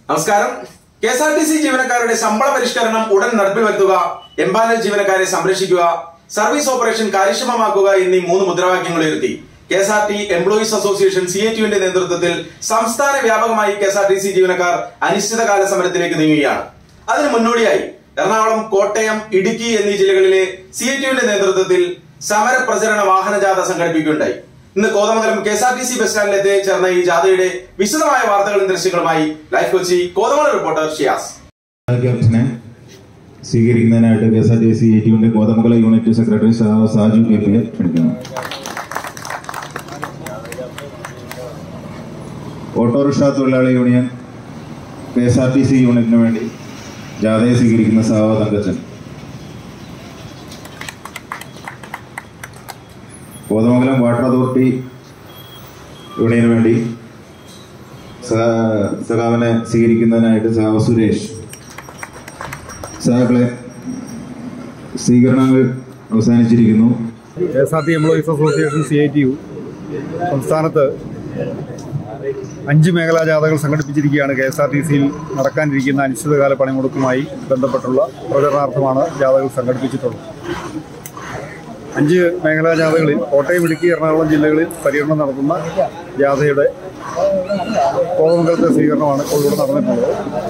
നമസ്കാരം K S R T C ജീവനക്കാരുടെ ശമ്പള പരിഷ്കരണം ഉടൻ നടപ്പിൽ വരുത്തുക എംപാനൽ ജീവനക്കാരെ സംരക്ഷിക്കുക സർവീസ് ഓപ്പറേഷൻ കാര്യക്ഷമമാക്കുക എന്നീ മൂന്ന് മുദ്രാവാക്യങ്ങൾ ഉയർത്തി K S R T employees association C A ടിയുവിന്റെ നേതൃത്വത്തിൽ സംസ്ഥാന വ്യാപകമായി K S R T C ജീവനക്കാർ അനിശ്ചിതകാല സമരത്തിലേക്ക് നീങ്ങുകയാണ് അതിന് മുന്നോടിയായി എറണാകുളം കോട്ടയം ഇടുക്കി എന്നീ ജില്ലകളിലെ സി എ ടിയുവിന്റെ നേതൃത്വത്തിൽ സമര പ്രചരണ വാഹനജാഥ സംഘടിപ്പിക്കുകയുണ്ടായി ഇന്ന് Kothamangalam K S R T C bus സ്റ്റാൻഡിലെത്തി ചേർന്ന ഈ ജാഥയുടെ വിശദമായ വാർത്തകളും ദൃശ്യങ്ങളുമായി ലൈഫ് കൊച്ചി കോതമംഗലം റിപ്പോർട്ടർ ഷിയാസ് ക്യാപ്റ്റനെ സ്വീകരിക്കുന്നതിനായിട്ട് K S R T C A ടിയുടെ കോതമംഗല യൂണിറ്റ് സെക്രട്ടറി സാ- സാജു കെ പിയെ ക്ഷണിക്കുന്നു ഓട്ടോറിക്ഷ തൊഴിലാളി union K S R T C യൂണിറ്റിന് വേണ്ടി ജാഥയെ സ്വീകരിക്കുന്ന സാവ തങ്കച്ചൻ കോതമംഗലം വാട്ടർ അതോറിറ്റി യൂണിയന് വേണ്ടി സഹ- സഖാവിനെ സ്വീകരിക്കുന്നതിനായിട്ട് സഹാവ് സുരേഷ് സഹാക്കളെ സ്വീകരണങ്ങൾ അവസാനിച്ചിരിക്കുന്നു K S R T employees association C I T U സംസ്ഥാനത്ത് അഞ്ച് മേഖലാ ജാഥകൾ സംഘടിപ്പിച്ചിരിക്കുകയാണ് കെ എസ് ആർ ടി സിയിൽ നടക്കാനിരിക്കുന്ന അനിശ്ചിതകാല പണിമുടക്കുമായി ബന്ധപ്പെട്ടുള്ള പ്രചരണാർത്ഥമാണ് ജാഥകൾ സംഘടിപ്പിച്ചിട്ടുള്ളത് അഞ്ച് മേഖലാ ജാഥകളിൽ കോട്ടയം ഇടുക്കി എറണാകുളം ജില്ലകളിൽ പര്യടനം നടത്തുന്ന ജാഥയുടെ കോതമംഗലത്തെ സ്വീകരണമാണ് കോഴിക്കോട് നടന്നിട്ടുള്ളത്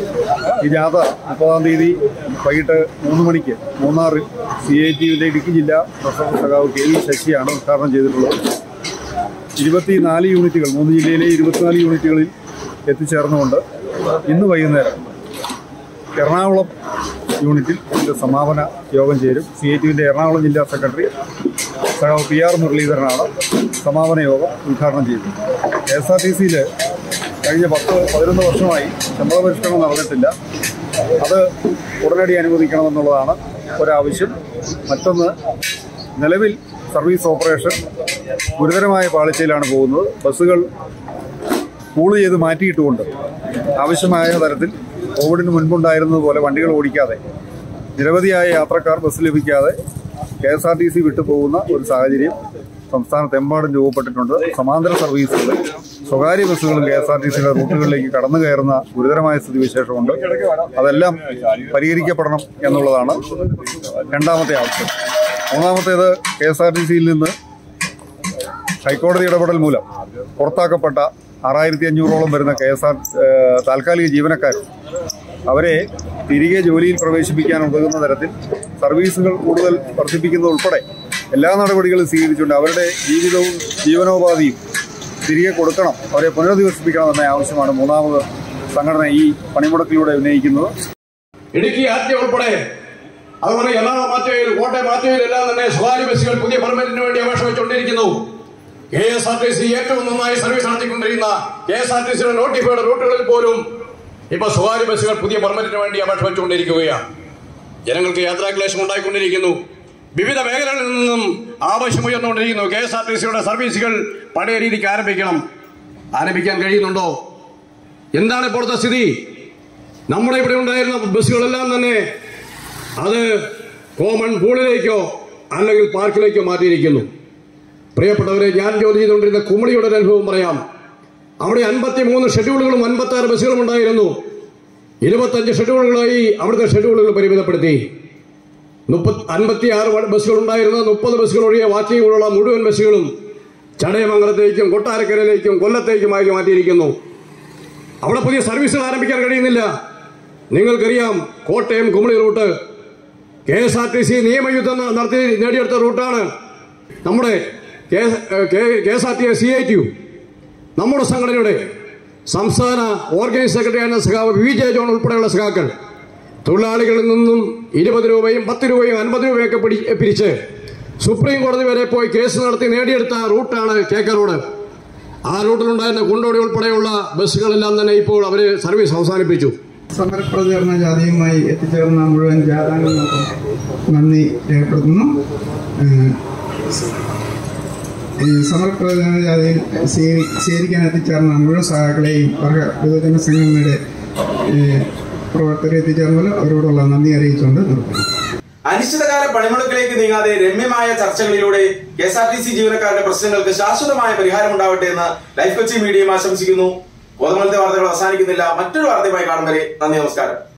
ഈ ജാഥ മുപ്പതാം തീയതി വൈകിട്ട് മൂന്ന് മണിക്ക് മൂന്നാറിൽ സി ഐ ടിയുടെ ഇടുക്കി ജില്ലാ പ്രസിഡന്റ് സഖാവ് കെ വി ശശിയാണ് ഉദ്ഘാടനം ചെയ്തിട്ടുള്ളത് ഇരുപത്തിനാല് യൂണിറ്റുകൾ മൂന്ന് ജില്ലയിലെ ഇരുപത്തിനാല് യൂണിറ്റുകളിൽ എത്തിച്ചേർന്നുകൊണ്ട് ഇന്ന് വൈകുന്നേരം എറണാകുളം യൂണിറ്റിൽ ഇതിൻ്റെ സമാപന യോഗം ചേരും സി ഐ ടിയുടെ എറണാകുളം ജില്ലാ സെക്രട്ടറി സഖാവ് പി ആർ മുരളീധരനാണ് സമാപന യോഗം ഉദ്ഘാടനം ചെയ്തത് കെ എസ് ആർ ടി സിയിൽ കഴിഞ്ഞ പത്ത് പതിനൊന്ന് വർഷമായി ശമ്പള പരിഷ്കരണം നടന്നിട്ടില്ല അത് ഉടനടി അനുവദിക്കണമെന്നുള്ളതാണ് ഒരാവശ്യം മറ്റൊന്ന് നിലവിൽ സർവീസ് ഓപ്പറേഷൻ ഗുരുതരമായ പാളിച്ചയിലാണ് പോകുന്നത് ബസ്സുകൾ പൂൾ ചെയ്ത് മാറ്റിയിട്ടുകൊണ്ട് ആവശ്യമായ തരത്തിൽ കോവിഡിന് മുൻപുണ്ടായിരുന്നതുപോലെ വണ്ടികൾ ഓടിക്കാതെ നിരവധിയായ യാത്രക്കാർ ബസ് ലഭിക്കാതെ K S R T C വിട്ടുപോകുന്ന ഒരു സാഹചര്യം സംസ്ഥാനത്തെമ്പാടും രൂപപ്പെട്ടിട്ടുണ്ട് സമാന്തര സർവീസുകൾ സ്വകാര്യ ബസ്സുകളും കെ എസ് ആർ ടി സിയുടെ റൂട്ടുകളിലേക്ക് കടന്നു കയറുന്ന ഗുരുതരമായ സ്ഥിതിവിശേഷമുണ്ട് അതെല്ലാം പരിഹരിക്കപ്പെടണം എന്നുള്ളതാണ് രണ്ടാമത്തെ ആവശ്യം മൂന്നാമത്തേത് കെ എസ് ആർ ടി സിയിൽ നിന്ന് ഹൈക്കോടതി ഇടപെടൽ മൂലം പുറത്താക്കപ്പെട്ട ആറായിരത്തി അഞ്ഞൂറോളം വരുന്ന കെ എസ് ആർ താൽക്കാലിക ജീവനക്കാർ അവരെ തിരികെ ജോലിയിൽ പ്രവേശിപ്പിക്കാൻ ഉതകുന്ന തരത്തിൽ സർവീസുകൾ കൂടുതൽ വർദ്ധിപ്പിക്കുന്നത് ഉൾപ്പെടെ എല്ലാ നടപടികളും സ്വീകരിച്ചുകൊണ്ട് അവരുടെ ജീവിതവും ജീവനോപാധിയും തിരികെ കൊടുക്കണം അവരെ പുനരധിവസിപ്പിക്കണം എന്ന ആവശ്യമാണ് മൂന്നാമത് സംഘടന ഈ പണിമുടക്കിലൂടെ ഉന്നയിക്കുന്നത് ഇടുക്കി ആദ്യ ഉൾപ്പെടെ അതുപോലെ എറണാകുളം മാറ്റവയിൽ കോട്ടയം മാറ്റവയിൽ എല്ലാം തന്നെ സ്വകാര്യ ബസ്സുകൾ പുതിയ പെർമിറ്റിന് വേണ്ടി അപേക്ഷ വെച്ചുകൊണ്ടിരിക്കുന്നു K S R T C ഏറ്റവും നന്നായി സർവീസ് നടത്തിക്കൊണ്ടിരിക്കുന്ന കെ എസ് ആർ ടി സിയുടെ നോട്ടിഫൈഡ് റൂട്ടുകളിൽ പോലും ഇപ്പൊ സ്വകാര്യ ബസ്സുകൾ പുതിയ പെർമിറ്റിന് വേണ്ടി അപേക്ഷ വെച്ചുകൊണ്ടിരിക്കുകയാണ് ജനങ്ങൾക്ക് യാത്രാക്ലേശം ഉണ്ടായിക്കൊണ്ടിരിക്കുന്നു വിവിധ മേഖലകളിൽ നിന്നും ആവശ്യമുയർന്നുകൊണ്ടിരിക്കുന്നു കെ എസ് ആർ ടി സിയുടെ സർവീസുകൾ പഴയ രീതിക്ക് ആരംഭിക്കണം ആരംഭിക്കാൻ കഴിയുന്നുണ്ടോ എന്താണ് ഇപ്പോഴത്തെ സ്ഥിതി നമ്മുടെ ഇവിടെ ഉണ്ടായിരുന്ന ബസ്സുകളെല്ലാം തന്നെ അത് കോമൺ പൂളിലേക്കോ അല്ലെങ്കിൽ പാർക്കിലേക്കോ മാറ്റിയിരിക്കുന്നു പ്രിയപ്പെട്ടവരെ ഞാൻ ജോലി ചെയ്തുകൊണ്ടിരുന്ന കുമളിയുടെ ഒരു അനുഭവം പറയാം അവിടെ അൻപത്തി മൂന്ന് ഷെഡ്യൂളുകളും അൻപത്തി ആറ് ബസ്സുകളും ഉണ്ടായിരുന്നു ഇരുപത്തഞ്ച് ഷെഡ്യൂളുകളായി അവിടുത്തെ ഷെഡ്യൂളുകൾ പരിമിതപ്പെടുത്തി മുപ്പത്തി അൻപത്തി ആറ് ബസ്സുകൾ ഉണ്ടായിരുന്ന മുപ്പത് ബസ്സുകൾ ഒഴികെ ബാക്കിയുള്ള മുഴുവൻ ബസ്സുകളും ചടയമംഗലത്തേക്കും കൊട്ടാരക്കരയിലേക്കും കൊല്ലത്തേക്കുമായി മാറ്റിയിരിക്കുന്നു അവിടെ പുതിയ സർവീസുകൾ ആരംഭിക്കാൻ കഴിയുന്നില്ല നിങ്ങൾക്കറിയാം Kottayam Kumily route K S R T C നിയമയുദ്ധം നടത്തി നേടിയെടുത്ത റൂട്ടാണ് നമ്മുടെ K S R T C I T U നമ്മുടെ സംഘടനയുടെ സംസ്ഥാന ഓർഗനൈസ് സെക്രട്ടറിയായ സഖാവ് വി ജെ ജോൺ ഉൾപ്പെടെയുള്ള സഖാക്കൾ തൊഴിലാളികളിൽ നിന്നും ഇരുപത് രൂപയും പത്ത് രൂപയും അൻപത് രൂപയൊക്കെ പിടി പിരിച്ച് സുപ്രീം കോടതി വരെ പോയി കേസ് നടത്തി നേടിയെടുത്ത റൂട്ടാണ് കെ കെ റോഡ് ആ റൂട്ടിലുണ്ടായിരുന്ന കുണ്ടോടി ഉൾപ്പെടെയുള്ള ബസ്സുകളെല്ലാം തന്നെ ഇപ്പോൾ അവർ സർവീസ് അവസാനിപ്പിച്ചു സമരപ്രചരണ ജാഥയുമായി എത്തിച്ചേർന്ന മുഴുവൻ ജാഥാംഗങ്ങൾക്കും നന്ദി രേഖപ്പെടുത്തുന്നു ഏഹ് ഈ സമരപ്രചരണ ജാഥയിൽ സ്വീകരി- സ്വീകരിക്കാൻ എത്തിച്ചേർന്ന മുഴുവൻ സഹാക്കളെയും വർഗ യുവജന സംഘടനയുടെ ഏഹ് പ്രവർത്തകരെ എത്തിച്ചേർന്നല്ലോ അവരോടുള്ള നന്ദി അറിയിച്ചുകൊണ്ട് നിർത്തുന്നു അനിശ്ചിതകാല പണിമുടക്കിലേക്ക് നീങ്ങാതെ രമ്യമായ ചർച്ചകളിലൂടെ K S R T C ജീവനക്കാരുടെ പ്രശ്നങ്ങൾക്ക് ശാശ്വതമായ പരിഹാരം ഉണ്ടാവട്ടെ എന്ന് ലൈഫ് കൊച്ചി മീഡിയയും ആശംസിക്കുന്നു കോതമംഗലത്തെ വാർത്തകൾ അവസാനിക്കുന്നില്ല മറ്റൊരു വാർത്തയുമായി കാണും വരെ നന്ദി നമസ്കാരം